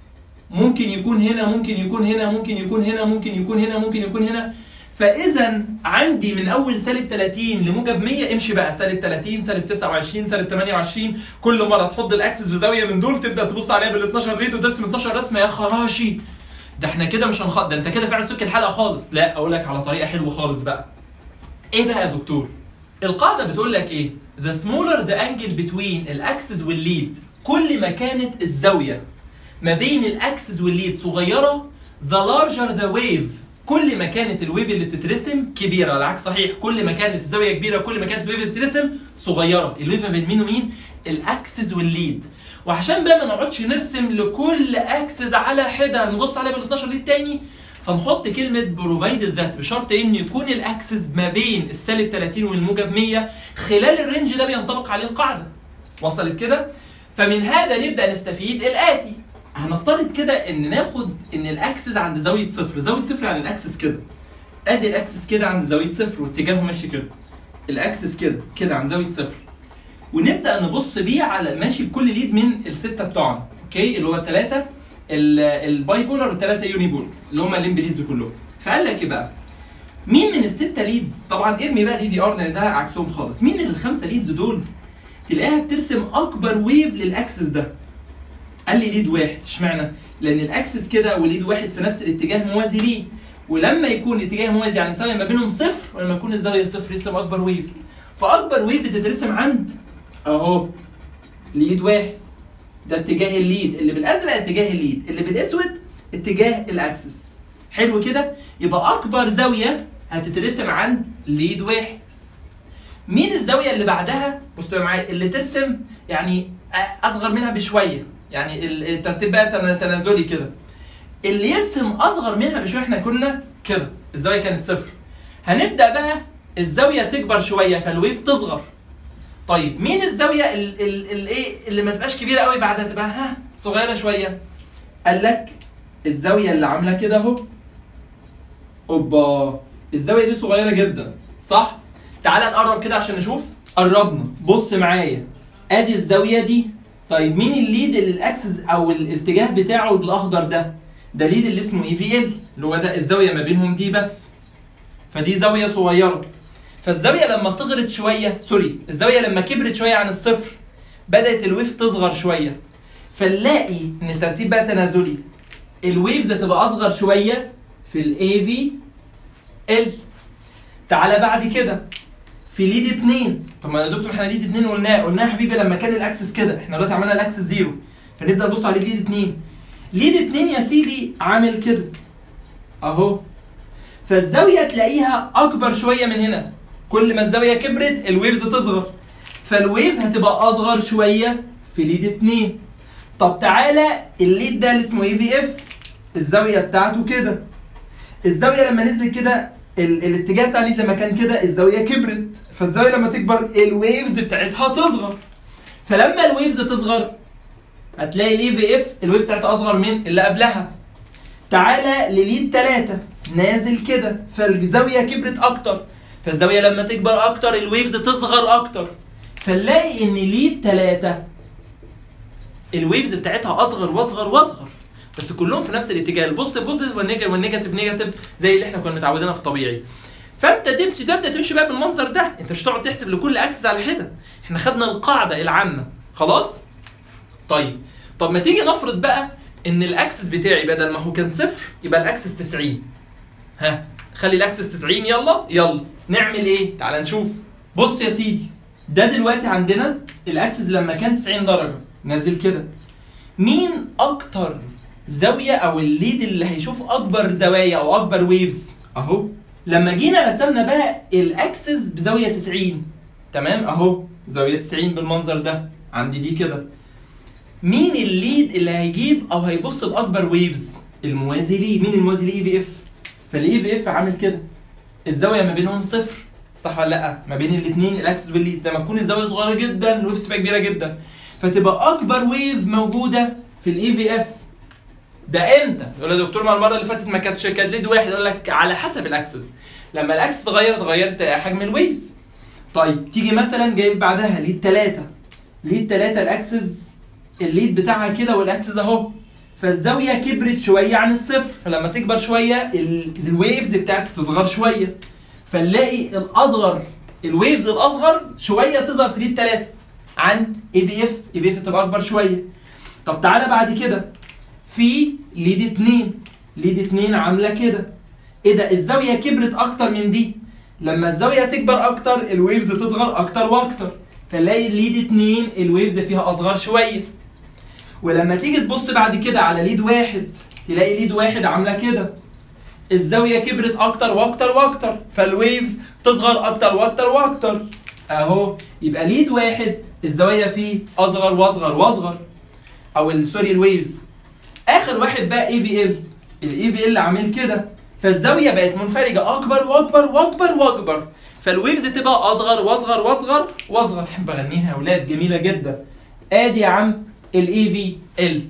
ممكن يكون هنا ممكن يكون هنا ممكن يكون هنا ممكن يكون هنا ممكن يكون هنا فاذا عندي من اول سالب 30 لموجب 100 امشي بقى سالب 30 سالب 29 سالب 28 كل مره تحط الاكسس في زاويه من دول تبدا تبص عليها بال 12 ريد وترسم 12 رسمه يا خراشي ده احنا كده مش هنخ ده انت كده فعلا سك الحلقه خالص لا اقول لك على طريقه حلوه خالص بقى ايه بقى يا دكتور القاعده بتقول لك ايه the smaller the angle between الاكسس والليد كل ما كانت الزاويه ما بين الاكسس والليد صغيره the larger the wave كل ما كانت الويف اللي بتترسم كبيره العكس صحيح كل ما كانت الزاويه كبيره كل ما كانت الويف اللي بتترسم صغيره الويف ما بين مين ومين الاكسس والليد وعشان بقى ما نقعدش نرسم لكل اكسس على حده نبص عليها بال 12 ليد تاني فنحط كلمه بروفايدد ذات بشرط ان يكون الاكسس ما بين السالب 30 والموجب 100 خلال الرينج ده بينطبق عليه القاعده وصلت كده فمن هذا نبدا نستفيد الاتي هنفترض كده ان ناخد ان الاكسس عند زاويه صفر زاويه صفر يعني الاكسس كده ادي الاكسس كده عند زاويه صفر واتجاهه ماشي كده الاكسس كده كده عند زاويه صفر ونبدا نبص بيه على ماشي بكل ليد من السته بتوعنا اوكي اللي هو الثلاثه الباي بولر والثلاثه يوني بولر اللي هم الليمب ليدز كلهم فقال لك ايه بقى مين من السته ليدز طبعا ارمي بقى دي في ار لان ده عكسهم خالص مين من الخمسه ليدز دول تلاقيها بترسم اكبر ويف للاكسس ده قال لي ليد واحد اشمعنى لان الاكسس كده وليد واحد في نفس الاتجاه موازي ليه ولما يكون الاتجاه موازي يعني الزاويه ما بينهم صفر ولما يكون الزاويه صفر يرسم اكبر ويف فاكبر ويف بتترسم عند اهو ليد واحد ده اتجاه الليد اللي بالازرق اتجاه الليد اللي بالاسود اتجاه الاكسس حلو كده يبقى اكبر زاويه هتترسم عند ليد واحد مين الزاويه اللي بعدها بص معايا اللي ترسم يعني اصغر منها بشويه يعني الترتيب بقى تنا- تنازلي كده اللي يرسم اصغر منها بشويه احنا كنا كده الزاويه كانت صفر هنبدا بقى الزاويه تكبر شويه فالويف تصغر طيب مين الزاويه ال- ال- ال- ايه اللي ما تبقاش كبيره قوي بعدها تبقى ها صغيره شويه قال لك الزاويه اللي عامله كده اهو اوبا الزاويه دي صغيره جدا صح تعال نقرب كده عشان نشوف قربنا بص معايا ادي الزاويه دي طيب مين الليد اللي الاكسس او الاتجاه بتاعه بالاخضر ده ده ليد اللي اسمه اي في ال اللي هو ده الزاويه ما بينهم دي بس فدي زاويه صغيره فالزاويه لما صغرت شويه سوري الزاويه لما كبرت شويه عن الصفر بدات الويف تصغر شويه فنلاقي ان الترتيب بقى تنازلي الويفز هتبقى اصغر شويه في الاي في ال تعالى بعد كده في ليد 2 طب ما يا دكتور احنا ليد 2 قلناه قلناه يا حبيبي لما كان الاكسس كده احنا دلوقتي عملنا الاكسس زيرو فنبدا نبص على ليد 2 ليد 2 يا سيدي عامل كده اهو فالزاويه تلاقيها اكبر شويه من هنا كل ما الزاويه كبرت الويفز تصغر فالويف هتبقى اصغر شويه في ليد 2 طب تعالى الليد ده اللي اسمه اي في اف الزاويه بتاعته كده الزاويه لما نزلت كده ال- الاتجاه بتاع الليد لما كان كده الزاويه كبرت فالزاويه لما تكبر الويفز بتاعتها تصغر فلما الويفز تصغر هتلاقي الاي في اف الويفز بتاعتها اصغر من اللي قبلها تعالى لليد 3 نازل كده فالزاويه كبرت اكتر فالزاويه لما تكبر اكتر الويفز تصغر اكتر فنلاقي ان ليد 3 الويفز بتاعتها اصغر واصغر واصغر بس كلهم في نفس الاتجاه البوزيتيف بوزيتيف والنيجاتيف والنيجاتيف نيجاتيف زي اللي احنا كنا متعودينها في الطبيعي فانت تمشي تبدا تمشي بقى بالمنظر ده انت مش هتقعد تحسب لكل اكسس على حده احنا خدنا القاعده العامه خلاص طيب طب ما تيجي نفرض بقى ان الاكسس بتاعي بدل ما هو كان صفر يبقى الاكسس 90 ها خلي الاكسس 90 يلا يلا نعمل ايه تعال نشوف بص يا سيدي ده دلوقتي عندنا الاكسس لما كان 90 درجه نازل كده مين اكتر زاويه او الليد اللي هيشوف اكبر زوايا او اكبر ويفز اهو لما جينا رسمنا بقى الاكسس بزاويه 90 تمام اهو زاويه 90 بالمنظر ده عندي دي كده مين الليد اللي هيجيب او هيبص لاكبر ويفز الموازي ليه مين الموازي ليه في اف فالاي في اف عامل كده الزاويه ما بينهم صفر صح ولا لا ما بين الاثنين الاكسس والليد زي ما تكون الزاويه صغيره جدا الويفز تبقى كبيره جدا فتبقى اكبر ويف موجوده في الاي في اف ده امتى؟ يقول يا دكتور ما المره اللي فاتت ما كانتش كانت ليد واحد يقول لك على حسب الاكسس لما الاكسس اتغير اتغيرت حجم الويفز طيب تيجي مثلا جايب بعدها ليد 3 ليد 3 الاكسس الليد بتاعها كده والاكسس اهو فالزاويه كبرت شويه عن الصفر فلما تكبر شويه ال- الويفز بتاعتك تصغر شويه فنلاقي الاصغر الويفز الاصغر شويه تظهر في ليد 3 عن اي في اف اي في اف تبقى اكبر شويه طب تعالى بعد كده في ليد 2 ليد 2 عامله كده ايه ده الزاويه كبرت اكتر من دي لما الزاويه تكبر اكتر الويفز تصغر اكتر واكتر فنلاقي الليد 2 الويفز فيها اصغر شويه ولما تيجي تبص بعد كده على ليد واحد تلاقي ليد واحد عامله كده الزاويه كبرت اكتر واكتر واكتر فالويفز تصغر اكتر واكتر واكتر اهو يبقى ليد واحد الزوايا فيه اصغر واصغر واصغر او ال- سوري الويفز اخر واحد بقى اي في ال الاي في ال عامل كده فالزاويه بقت منفرجه اكبر واكبر واكبر واكبر فالويفز تبقى اصغر واصغر واصغر واصغر احب اغنيها يا اولاد جميله جدا ادي يا عم الاي في ال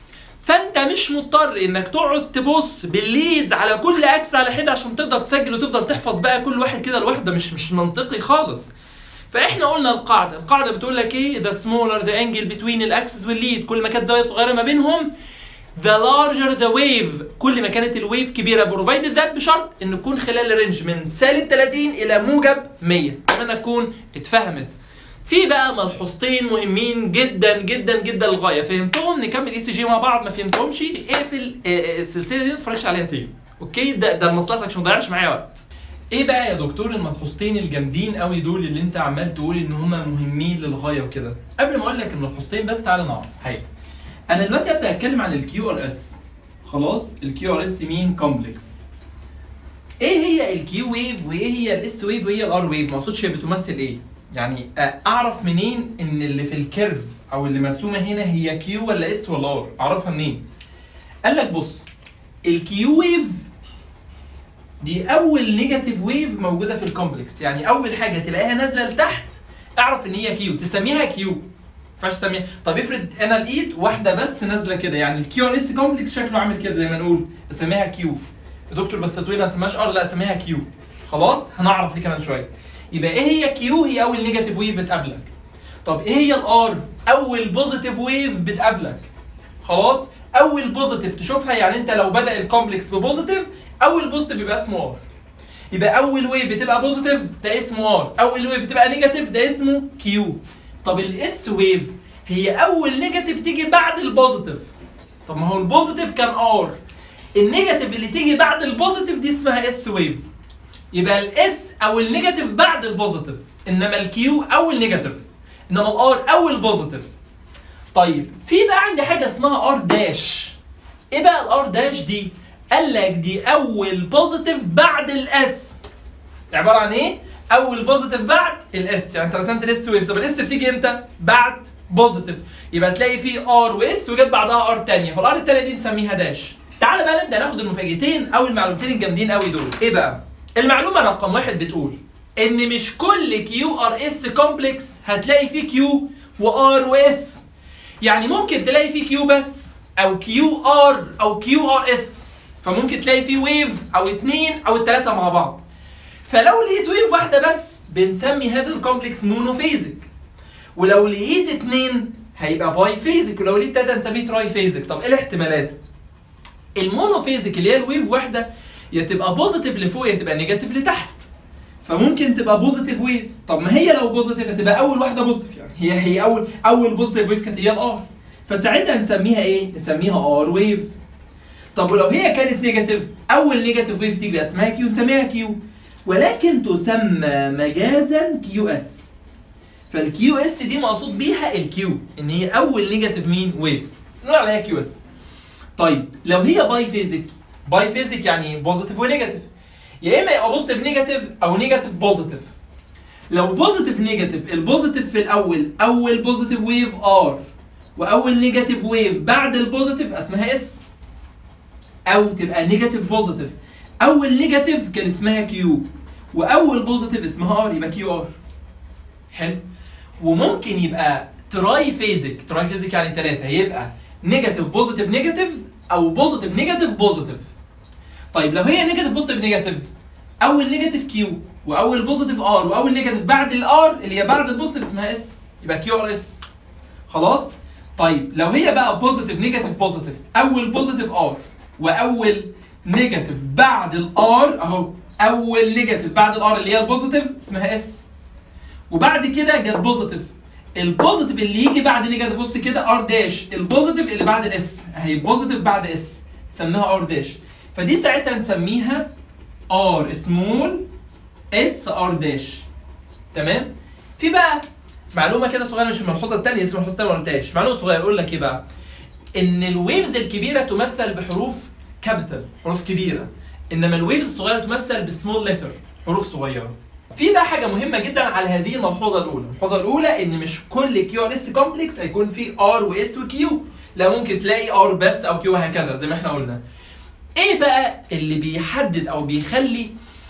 فانت مش مضطر انك تقعد تبص بالليدز على كل اكس على حده عشان تقدر تسجل وتفضل تحفظ بقى كل واحد كده لوحده مش مش منطقي خالص فاحنا قلنا القاعده القاعده بتقول لك ايه the smaller the angle between الاكسس والليد كل ما كانت زاويه صغيره ما بينهم the larger the wave كل ما كانت الويف كبيره provided that بشرط ان تكون خلال الرينج من سالب 30 الى موجب 100 اتمنى تكون اتفهمت في بقى ملحوظتين مهمين جدا جدا جدا للغايه فهمتهم نكمل اي سي جي مع بعض ما فهمتهمش اقفل آه، آه، السلسله دي ما تتفرجش عليها تاني اوكي ده ده لمصلحتك عشان ما تضيعش معايا وقت ايه بقى يا دكتور الملحوظتين الجامدين قوي دول اللي انت عمال تقول ان هم مهمين للغايه وكده قبل ما اقول لك الملحوظتين بس تعالى نعرف حاجه انا دلوقتي هبدا اتكلم عن الكيو ار اس خلاص الكيو ار اس مين كومبلكس ايه هي الكيو ويف وايه هي الاس ويف وايه الار ويف ما اقصدش هي بتمثل ايه يعني آه، اعرف منين ان اللي في الكيرف او اللي مرسومه هنا هي كيو ولا اس ولا ار اعرفها منين قال لك بص الكيو ويف دي اول نيجاتيف ويف موجوده في الكومبلكس يعني اول حاجه تلاقيها نازله لتحت اعرف ان هي كيو تسميها كيو ما ينفعش تسميها طب افرض انا لقيت واحده بس نازله كده يعني الكيو ار اس كومبلكس شكله عامل كده زي ما نقول اسميها كيو يا دكتور بس تقول ما اسمهاش ار لا اسميها كيو خلاص هنعرف دي كمان شويه يبقى ايه هي كيو هي اول نيجاتيف ويف اتقابلك طب ايه هي الار اول بوزيتيف ويف بتقابلك خلاص اول بوزيتيف تشوفها يعني انت لو بدا الكومبلكس ببوزيتيف اول بوزيتيف يبقى اسمه ار يبقى اول ويف تبقى بوزيتيف ده اسمه ار اول ويف تبقى نيجاتيف ده اسمه كيو طب الاس ويف هي اول نيجاتيف تيجي بعد البوزيتيف طب ما هو البوزيتيف كان ار النيجاتيف اللي تيجي بعد البوزيتيف دي اسمها اس ويف يبقى الاس او النيجاتيف بعد البوزيتيف انما الكيو اول نيجاتيف انما الار اول بوزيتيف طيب في بقى عندي حاجه اسمها ار داش ايه بقى الار داش دي قال لك دي اول بوزيتيف بعد الاس عباره عن ايه اول بوزيتيف بعد الاس يعني انت رسمت الاس ويف طب الاس بتيجي امتى بعد بوزيتيف يبقى تلاقي فيه ار واس وجت بعدها ار ثانيه فالار الثانيه دي نسميها داش تعالى بقى نبدا ناخد المفاجئتين او المعلومتين الجامدين قوي دول ايه بقى المعلومه رقم واحد بتقول ان مش كل كيو ار اس كومبلكس هتلاقي فيه كيو وار واس يعني ممكن تلاقي فيه كيو بس او كيو ار او كيو ار اس فممكن تلاقي فيه ويف او اتنين او التلاته مع بعض فلو لقيت ويف واحده بس بنسمي هذا الكومبلكس مونوفيزك ولو لقيت اتنين هيبقى باي فيزك ولو لقيت تلاته نسميه تراي فيزك طب ايه الاحتمالات؟ المونوفيزك اللي هي الويف واحده يا تبقى بوزيتيف لفوق يا تبقى نيجاتيف لتحت فممكن تبقى بوزيتيف ويف طب ما هي لو بوزيتيف هتبقى اول واحده بوزيتيف يعني هي هي اول اول بوزيتيف ويف كانت هي الار فساعتها نسميها ايه؟ نسميها ار ويف طب ولو هي كانت نيجاتيف اول نيجاتيف ويف تيجي اسمها كيو نسميها كيو ولكن تسمى مجازا كيو اس فالكيو اس دي مقصود بيها الكيو ان هي اول نيجاتيف مين ويف نقول عليها كيو اس طيب لو هي باي فيزيك باي فيزيك يعني بوزيتيف ونيجاتيف يا اما يبقى بوزيتيف نيجاتيف او نيجاتيف بوزيتيف لو بوزيتيف نيجاتيف البوزيتيف في الاول اول بوزيتيف ويف ار واول نيجاتيف ويف بعد البوزيتيف اسمها اس او تبقى نيجاتيف بوزيتيف اول نيجاتيف كان اسمها كيو واول بوزيتيف اسمها ار يبقى كيو ار حلو وممكن يبقى تراي فيزيك تراي فيزيك يعني ثلاثه يبقى نيجاتيف بوزيتيف نيجاتيف او بوزيتيف نيجاتيف بوزيتيف طيب لو هي نيجاتيف بوزيتيف نيجاتيف اول نيجاتيف كيو واول بوزيتيف ار واول نيجاتيف بعد الار اللي هي بعد البوزيتيف اسمها اس يبقى كيو ار اس خلاص طيب لو هي بقى بوزيتيف نيجاتيف بوزيتيف اول بوزيتيف ار واول نيجاتيف بعد الار اهو اول نيجاتيف بعد الار اللي هي البوزيتيف اسمها اس وبعد كده جت بوزيتيف البوزيتيف اللي يجي بعد نيجاتيف بص كده ار داش البوزيتيف اللي بعد الاس اهي بوزيتيف بعد اس سميها ار داش فدي ساعتها نسميها ار سمول اس ار داش تمام في بقى معلومه كده صغيره مش الملحوظه الثانيه لسه الملحوظه الثانيه ما قلتهاش معلومه صغيره يقول لك ايه بقى ان الويفز الكبيره تمثل بحروف كابيتال حروف كبيره انما الويفز الصغيره تمثل بسمول ليتر حروف صغيره في بقى حاجه مهمه جدا على هذه الملحوظه الاولى الملحوظه الاولى ان مش كل كيو ار اس كومبلكس هيكون فيه ار واس وكيو لا ممكن تلاقي ار بس او كيو وهكذا زي ما احنا قلنا ايه بقى اللي بيحدد او بيخلي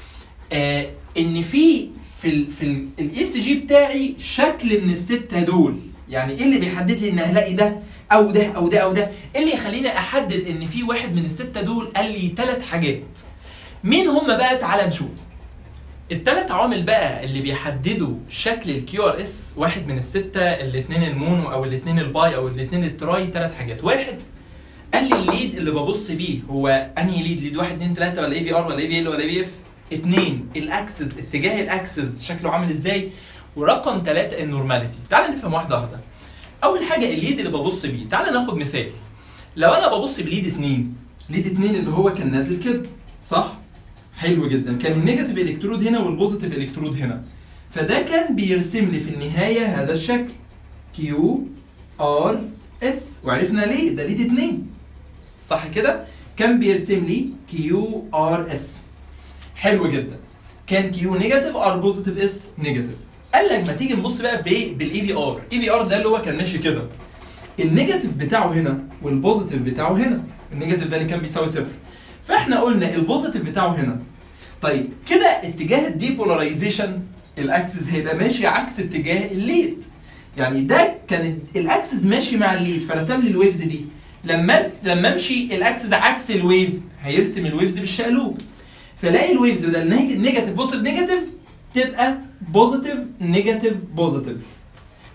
آه ان في في ال في الاي سي جي بتاعي شكل من السته دول يعني ايه اللي بيحدد لي ان هلاقي ده او ده او ده او ده ايه اللي يخليني احدد ان في واحد من السته دول قال لي ثلاث حاجات مين هم بقى تعالى نشوف الثلاث عوامل بقى اللي بيحددوا شكل الكيو ار اس واحد من السته الاثنين المونو او الاثنين الباي او الاثنين التراي ثلاث حاجات واحد قال لي الليد اللي ببص بيه هو انهي ليد ليد واحد اثنين ثلاثه ولا اي في ار ولا اي في ال ولا اي في اف اثنين الاكسس اتجاه الاكسس شكله عامل ازاي ورقم ثلاثه النورماليتي تعال نفهم واحده واحده اول حاجه الليد اللي ببص بيه تعال ناخد مثال لو انا ببص بليد اتنين ليد اتنين اللي هو كان نازل كده صح حلو جدا كان النيجاتيف الكترود هنا والبوزيتيف الكترود هنا فده كان بيرسم لي في النهايه هذا الشكل كيو ار اس وعرفنا ليه ده ليد اتنين صح كده كان بيرسم لي كيو ار اس حلو جدا كان كيو نيجاتيف ار بوزيتيف اس نيجاتيف قال لك ما تيجي نبص بقى بالاي في ار اي في ار ده اللي هو كان ماشي كده النيجاتيف بتاعه هنا والبوزيتيف بتاعه هنا النيجاتيف ده اللي كان بيساوي صفر فاحنا قلنا البوزيتيف بتاعه هنا طيب كده اتجاه الديبولاريزيشن الاكسس هيبقى ماشي عكس اتجاه الليد يعني ده كان الاكسس ماشي مع الليد فرسم لي الويفز دي لما أرس- لما امشي الاكسس عكس الويف هيرسم الويفز بالشقلوب فلاقي الويفز بدل نيجاتيف بوزيتيف نيجاتيف تبقى بوزيتيف نيجاتيف بوزيتيف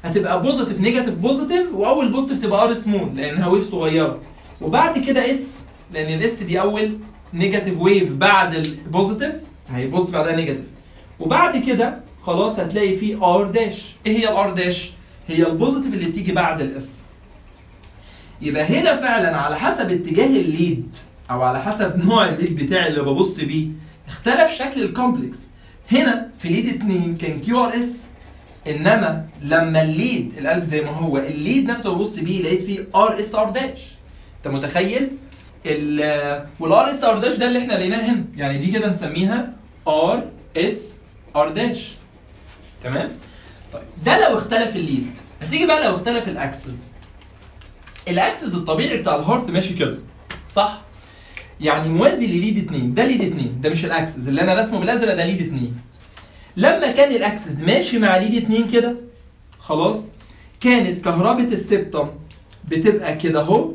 هتبقى بوزيتيف نيجاتيف بوزيتيف واول بوزيتيف تبقى ار سمول لانها ويف صغيره وبعد كده اس لان الاس دي اول نيجاتيف ويف بعد البوزيتيف هي بوزيتيف بعدها نيجاتيف وبعد كده خلاص هتلاقي فيه ار داش ايه هي الار داش هي البوزيتيف اللي بتيجي بعد الاس يبقى هنا فعلا على حسب اتجاه الليد او على حسب نوع الليد بتاعي اللي ببص بيه اختلف شكل الكومبلكس هنا في ليد 2 كان كيو ار اس انما لما الليد القلب زي ما هو الليد نفسه ببص بيه لقيت فيه ار اس ار داش انت متخيل ال والار اس ار داش ده اللي احنا لقيناه هنا يعني دي كده نسميها ار اس ار داش تمام طيب ده لو اختلف الليد هتيجي بقى لو اختلف الاكسس الاكسس الطبيعي بتاع الهارت ماشي كده صح يعني موازي لليد 2 ده ليد 2 ده مش الاكسس اللي انا رسمه بالازرق ده ليد 2 لما كان الاكسس ماشي مع ليد 2 كده خلاص كانت كهربة السبتم بتبقى كده اهو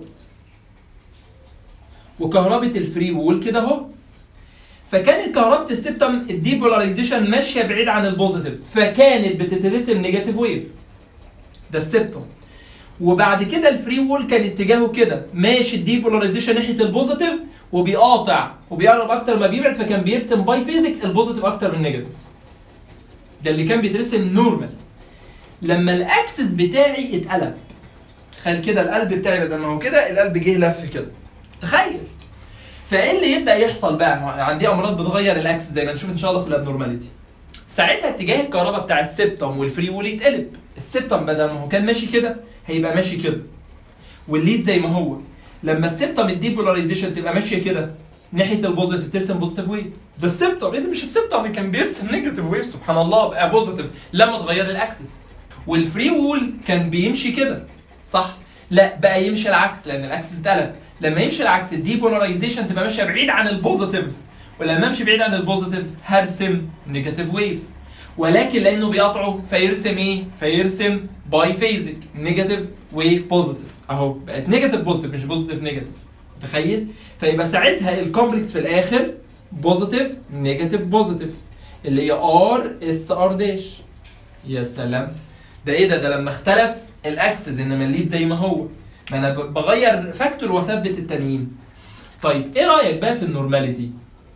وكهربة الفري وول كده اهو فكانت كهربة السبتم الديبولاريزيشن ماشية بعيد عن البوزيتيف فكانت بتترسم نيجاتيف ويف ده السبتم وبعد كده الفري وول كان اتجاهه كده ماشي الديبولاريزيشن ناحيه البوزيتيف وبيقاطع وبيقرب اكتر ما بيبعد فكان بيرسم باي فيزيك البوزيتيف اكتر من النيجاتيف ده اللي كان بيترسم نورمال لما الاكسس بتاعي اتقلب تخيل كده القلب بتاعي بدل ما هو كده القلب جه لف كده تخيل فايه اللي يبدا يحصل بقى عندي امراض بتغير الاكسس زي ما نشوف ان شاء الله في الابنورماليتي ساعتها اتجاه الكهرباء بتاع السبتم والفري وول يتقلب السبتم بدل ما هو كان ماشي كده هيبقى ماشي كده والليد زي ما هو لما السبتم الديبولاريزيشن تبقى ماشيه كده ناحيه البوزيتيف ترسم بوزيتيف ويف ده السبتم ايه ده مش السبتم اللي كان بيرسم نيجاتيف ويف سبحان الله بقى بوزيتيف لما اتغير الاكسس والفري وول كان بيمشي كده صح لا بقى يمشي العكس لان الاكسس اتقلب لما يمشي العكس الديبولاريزيشن تبقى ماشيه بعيد عن البوزيتيف ولما امشي بعيد عن البوزيتيف هرسم نيجاتيف ويف ولكن لانه بيقطعه فيرسم ايه؟ فيرسم باي فيزك نيجاتيف وبوزيتيف اهو بقت نيجاتيف بوزيتيف مش بوزيتيف نيجاتيف متخيل؟ فيبقى ساعتها الكومبلكس في الاخر بوزيتيف نيجاتيف بوزيتيف اللي هي ار اس ار داش يا سلام ده ايه ده ده لما اختلف الاكسس انما الليد زي ما هو ما انا ب- بغير فاكتور واثبت التانيين طيب ايه رايك بقى في النورماليتي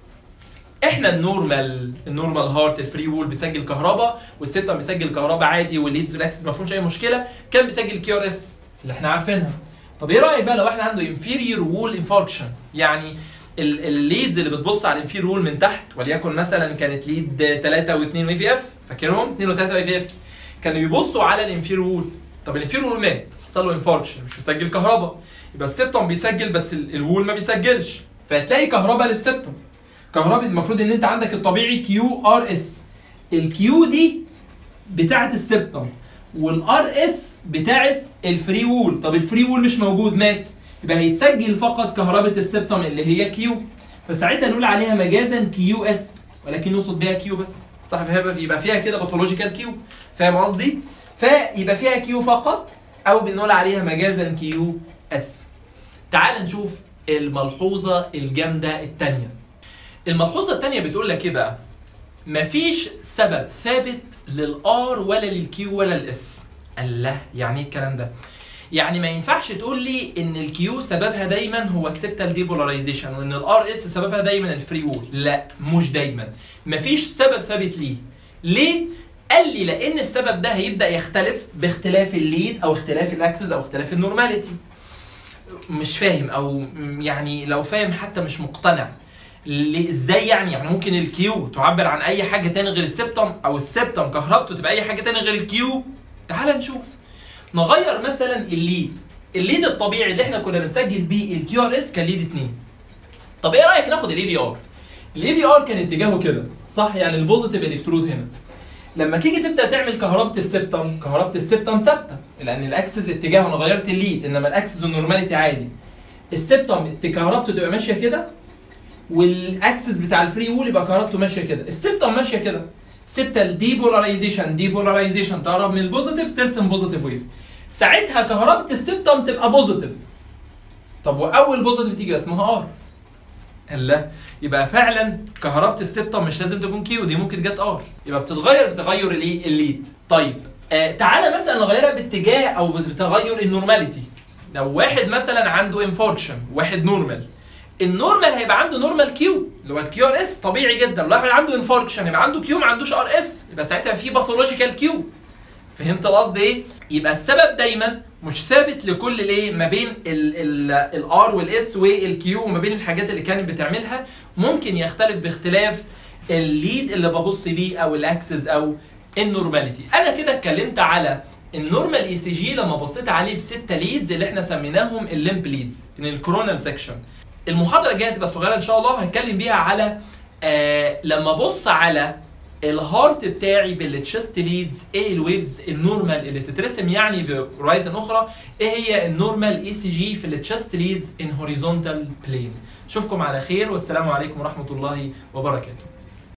احنا النورمال النورمال هارت الفري وول بيسجل كهرباء والسيبتم بيسجل كهرباء عادي والليدز والاكسس ما فيهمش اي مشكله كان بيسجل كيو ار اس اللي احنا عارفينها طب ايه رايك بقى لو احنا عنده انفيريور وول انفاركشن يعني ال- الليدز اللي بتبص على الانفير وول من تحت وليكن مثلا كانت ليد 3 و2 وي في اف فاكرهم 2 و3 وي في اف كانوا بيبصوا على الانفير وول طب الانفير وول مات حصل له انفاركشن مش بيسجل كهرباء يبقى السبتم بيسجل بس ال- الوول ما بيسجلش فهتلاقي كهرباء للسبتم كهرباء المفروض ان انت عندك الطبيعي كيو ار اس الكيو دي بتاعه السبتم والار اس بتاعه الفري وول طب الفري وول مش موجود مات يبقى هيتسجل فقط كهرباء السبتم اللي هي كيو فساعتها نقول عليها مجازا كيو اس ولكن نقصد بيها كيو بس صح فيبقى يبقى فيها كده باثولوجيكال كيو فاهم قصدي فيبقى فيها كيو فقط او بنقول عليها مجازا كيو اس تعال نشوف الملحوظه الجامده الثانيه الملحوظه الثانيه بتقول لك ايه بقى مفيش سبب ثابت للار ولا للكيو ولا الاس الله يعني ايه الكلام ده يعني ما ينفعش تقول لي ان الكيو سببها دايما هو السبتال ديبولاريزيشن وان الار اس سببها دايما الفري وول لا مش دايما مفيش سبب ثابت ليه ليه قال لي لان السبب ده هيبدا يختلف باختلاف الليد او اختلاف الاكسس او اختلاف النورماليتي مش فاهم او يعني لو فاهم حتى مش مقتنع ليه ازاي يعني يعني ممكن الكيو تعبر عن اي حاجه تاني غير السبتم او السبتم كهربته تبقى اي حاجه تاني غير الكيو تعال نشوف نغير مثلا الليد الليد الطبيعي اللي احنا كنا بنسجل بيه الكيو ار اس كان ليد 2 طب ايه رايك ناخد الاي في ار الاي في ار كان اتجاهه كده صح يعني البوزيتيف الكترود هنا لما تيجي تبدا تعمل كهربة السبتم كهربة السبتم ثابته لان الاكسس اتجاهه انا غيرت الليد انما الاكسس والنورماليتي عادي السبتم كهربته تبقى ماشيه كده والاكسس بتاع الفري وول يبقى كهربته ماشيه كده السبتم ماشيه كده سبتال ديبولاريزيشن ديبولاريزيشن تقرب من البوزيتيف ترسم بوزيتيف ويف ساعتها كهربة السبتم تبقى بوزيتيف طب واول بوزيتيف تيجي اسمها ار لا يبقى فعلا كهربة السبتم مش لازم تكون كيو دي ممكن جت ار يبقى بتتغير بتغير الايه الليد طيب آه تعالى مثلا نغيرها باتجاه او بتغير النورماليتي لو واحد مثلا عنده انفاركشن واحد نورمال النورمال هيبقى عنده نورمال كيو اللي هو الكيو ار اس طبيعي جدا لو واحد عنده انفاركشن يبقى عنده كيو ما عندوش ار اس يبقى ساعتها في باثولوجيكال كيو فهمت القصد ايه؟ يبقى السبب دايما مش ثابت لكل ليه ما بين الار والاس والكيو وما بين الحاجات اللي كانت بتعملها ممكن يختلف باختلاف الليد اللي ببص بيه او الاكسس او النورماليتي انا كده اتكلمت على النورمال اي سي جي لما بصيت عليه بستة ليدز اللي احنا سميناهم الليمب ليدز من الكورونال سيكشن المحاضره الجايه هتبقى صغيره ان شاء الله هتكلم بيها على آه لما ابص على الهارت بتاعي بالتشست ليدز ايه الويفز النورمال اللي تترسم يعني بروايه اخرى ايه هي النورمال اي سي جي في التشست ليدز ان هوريزونتال بلين اشوفكم على خير والسلام عليكم ورحمه الله وبركاته